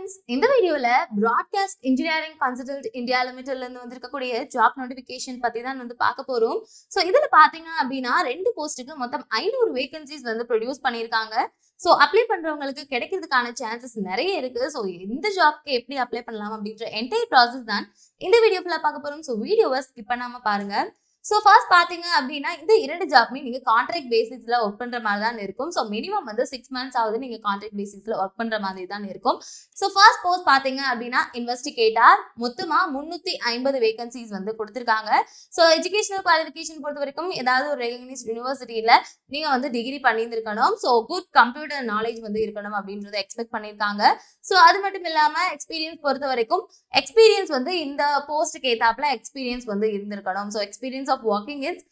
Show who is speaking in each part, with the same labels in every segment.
Speaker 1: friends இந்த வீடியோல broadcast engineering consultant India லிமிடெட்ல இருந்து வந்திருக்கக்கூடிய ஜாப் நோட்டிபிகேஷன் பத்தி தான் வந்து பார்க்க போறோம் ஸோ இதுல பாத்தீங்க அப்படின்னா ரெண்டு போஸ்ட்டுக்கு மொத்தம் ஐநூறு வேகன்சிஸ் வந்து ப்ரொடியூஸ் பண்ணியிருக்காங்க ஸோ அப்ளை பண்றவங்களுக்கு கிடைக்கிறதுக்கான சான்சஸ் நிறைய இருக்கு ஸோ இந்த ஜாப்க்கு எப்படி அப்ளை பண்ணலாம் அப்படின்ற என்டையர் ப்ராசஸ் தான் இந்த வீடியோ ஃபுல்லா பார்க்க போறோம் ஸோ வீடியோவை ஸ்கிப் பண்ணாம பாருங்க ஸோ ஃபர்ஸ்ட் பார்த்தீங்க அப்படின்னா இந்த இரண்டு ஜாப்மே நீங்கள் கான்ட்ராக்ட் பேசிஸில் ஒர்க் பண்ணுற மாதிரி தான் இருக்கும் ஸோ மினிமம் வந்து சிக்ஸ் மந்த்ஸ் ஆகுது நீங்கள் கான்ட்ராக்ட் பேசிஸில் ஒர்க் பண்ணுற மாதிரி தான் இருக்கும் ஸோ ஃபர்ஸ்ட் போஸ்ட் பார்த்தீங்க அப்படின்னா இன்வெஸ்டிகேட்டர் மொத்தமாக முந்நூற்றி ஐம்பது வேகன்சிஸ் வந்து கொடுத்துருக்காங்க ஸோ எஜுகேஷனல் குவாலிஃபிகேஷன் பொறுத்த வரைக்கும் ஏதாவது ஒரு ரெகனைஸ்ட் யூனிவர்சிட்டியில் நீங்கள் வந்து டிகிரி பண்ணியிருந்திருக்கணும் ஸோ குட் கம்ப்யூட்டர் நாலேஜ் வந்து இருக்கணும் அப்படின்றத எக்ஸ்பெக்ட் பண்ணியிருக்காங்க ஸோ அது மட்டும் இல்லாமல் எக்ஸ்பீரியன்ஸ் பொறுத்த வரைக்கும் எக்ஸ்பீரியன்ஸ் வந்து இந்த போஸ்ட்டுக்கு ஏத்தாப்புல எக்ஸ்பீரியன்ஸ் வந்து இருந்திருக்கணும் ஸோ எக்ஸ்பீரியன்ஸ் ஆஃப் ஒர்க்கிங் இன்ஸ்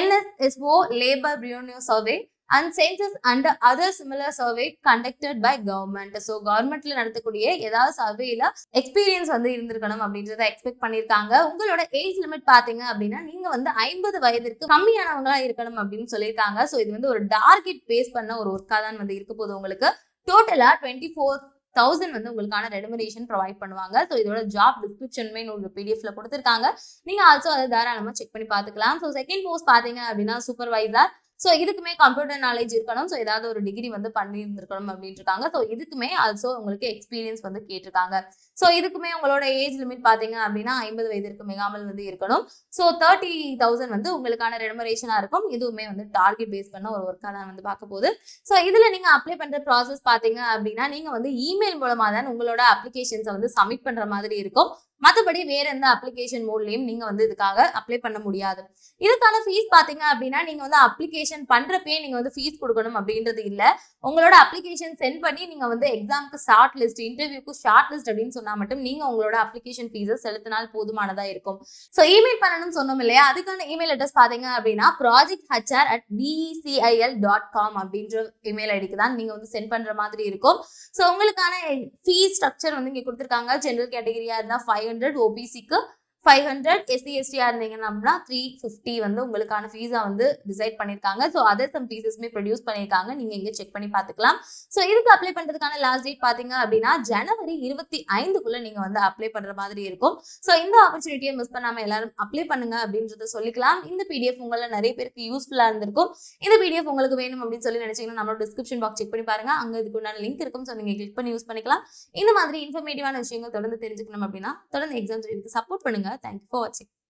Speaker 1: NSSO labor revenue survey and census and other similar survey conducted by government so கவர்மெண்ட்ல நடத்தக்கூடிய ஏதாவது சர்வேல எக்ஸ்பீரியன்ஸ் வந்து இருந்திருக்கணும் அப்படின்றத எக்ஸ்பெக்ட் பண்ணியிருக்காங்க உங்களோட ஏஜ் லிமிட் பாத்தீங்க அப்படின்னா நீங்க வந்து ஐம்பது வயதிற்கு கம்மியானவங்களா இருக்கணும் அப்படின்னு சொல்லியிருக்காங்க ஸோ இது வந்து ஒரு டார்கெட் பேஸ் பண்ண ஒரு ஒர்க்கா தான் வந்து இருக்க போகுது உங்களுக்கு டோட்டலா டுவெண்ட்டி ஃபோர் தௌசண்ட் வந்து உங்களுக்கான ரெமுனேஷன் ப்ரொவைட் பண்ணுவாங்க ஸோ இதோட ஜாப் டிஸ்கிரிப்ஷனுமே ஒரு பிடிஎஃப்ல கொடுத்துருக்காங்க நீங்க ஆல்சோ அதை தாராளமா செக் பண்ணி பார்த்துக்கலாம் ஸோ செகண்ட் போஸ்ட் பாத்தீங்க அப்படின்னா சூப்பர்வைசர் ஸோ இதுக்குமே கம்ப்யூட்டர் நாலேஜ் இருக்கணும் ஸோ ஏதாவது ஒரு டிகிரி வந்து பண்ணியிருந்திருக்கணும் அப்படின்ட்டு இருக்காங்க ஸோ இதுக்குமே ஆல்சோ உங்களுக்கு எக்ஸ்பீரியன்ஸ் வந்து கேட்டிருக்காங்க ஸோ இதுக்குமே உங்களோட ஏஜ் லிமிட் பார்த்தீங்க அப்படின்னா ஐம்பது வயதிற்கு மிகாமல் வந்து இருக்கணும் ஸோ தேர்ட்டி தௌசண்ட் வந்து உங்களுக்கான ரெமுனரேஷனாக இருக்கும் இதுவுமே வந்து டார்கெட் பேஸ் பண்ண ஒரு ஒர்க்காக தான் வந்து பார்க்க போகுது ஸோ இதில் நீங்கள் அப்ளை பண்ணுற ப்ராசஸ் பார்த்தீங்க அப்படின்னா நீங்கள் வந்து இமெயில் மூலமாக தான் உங்களோட அப்ளிகேஷன்ஸை வந்து சப்மிட் பண்ணுற மாதிரி இருக்கும் மற்றபடி வேற எந்த அப்ளிகேஷன் மோட்லையும் நீங்க வந்து இதுக்காக அப்ளை பண்ண முடியாது இதுக்கான ஃபீஸ் பாத்தீங்க அப்படின்னா நீங்க வந்து அப்ளிகேஷன் பண்றப்பே நீங்க வந்து ஃபீஸ் கொடுக்கணும் அப்படின்றது இல்ல உங்களோட அப்ளிகேஷன் சென்ட் பண்ணி நீங்க வந்து எக்ஸாமுக்கு ஷார்ட் லிஸ்ட் இன்டர்வியூக்கு ஷார்ட் லிஸ்ட் அப்படின்னு சொன்னா மட்டும் நீங்க உங்களோட அப்ளிகேஷன் ஃபீஸை செலுத்தினால் போதுமானதா இருக்கும் ஸோ இமெயில் பண்ணணும்னு சொன்னோம் இல்லையா அதுக்கான இமெயில் அட்ரஸ் பாத்தீங்க அப்படின்னா project HR at BECIL dot com அப்படின்ற இமெயில் ஐடிக்கு தான் நீங்க வந்து சென்ட் பண்ற மாதிரி இருக்கும் ஸோ உங்களுக்கான ஃபீஸ் ஸ்ட்ரக்சர் வந்து இங்கே கொடுத்துருக்காங்க ஜென்ரல் கேட்டகரியா இருந்தால் ஃபைவ் ஹண்ட்ரட் ஓபிசிக்கு ஃபைவ் ஹண்ட்ரட் எஸ்சி எஸ்டியா இருந்தீங்கன்னா அப்படின்னா த்ரீ ஃபிஃப்டி வந்து உங்களுக்கான ஃபீஸா வந்து டிசைட் பண்ணியிருக்காங்க ஸோ அதர் சம் ஃபீஸஸ்மே ப்ரொடியூஸ் பண்ணியிருக்காங்க நீங்க இங்கே செக் பண்ணி பார்த்துக்கலாம் ஸோ இதுக்கு அப்ளை பண்றதுக்கான லாஸ்ட் டேட் பாத்தீங்க அப்படின்னா ஜனவரி இருபத்தி ஐந்துக்குள்ள நீங்க வந்து அப்ளை பண்ற மாதிரி இருக்கும் ஸோ இந்த ஆப்பர்ச்சுனிட்டியை மிஸ் பண்ணாம எல்லாரும் அப்ளை பண்ணுங்க அப்படின்றத சொல்லிக்கலாம் இந்த பிடிஎஃப் உங்கள நிறைய பேருக்கு யூஸ்ஃபுல்லா இருந்திருக்கும் இந்த பிடிஎஃப் உங்களுக்கு வேணும் அப்படின்னு சொல்லி நினைச்சீங்கன்னா நம்மளோட டிஸ்கிரிப்ஷன் பாக்ஸ் செக் பண்ணி பாருங்க அங்க இதுக்கு உண்டான லிங்க் இருக்கும் ஸோ நீங்க கிளிக் பண்ணி யூஸ் பண்ணிக்கலாம் இந்த மாதிரி இன்ஃபர்மேட்டிவான விஷயங்கள் தொடர்ந்து தெரிஞ்சுக்கணும் அப்படின்னா தொடர்ந்து எக்ஸாம்ஸ் சப்போர்ட் பண்ணுங்க தேங்க்யூ ஃபார் வாட்சிங்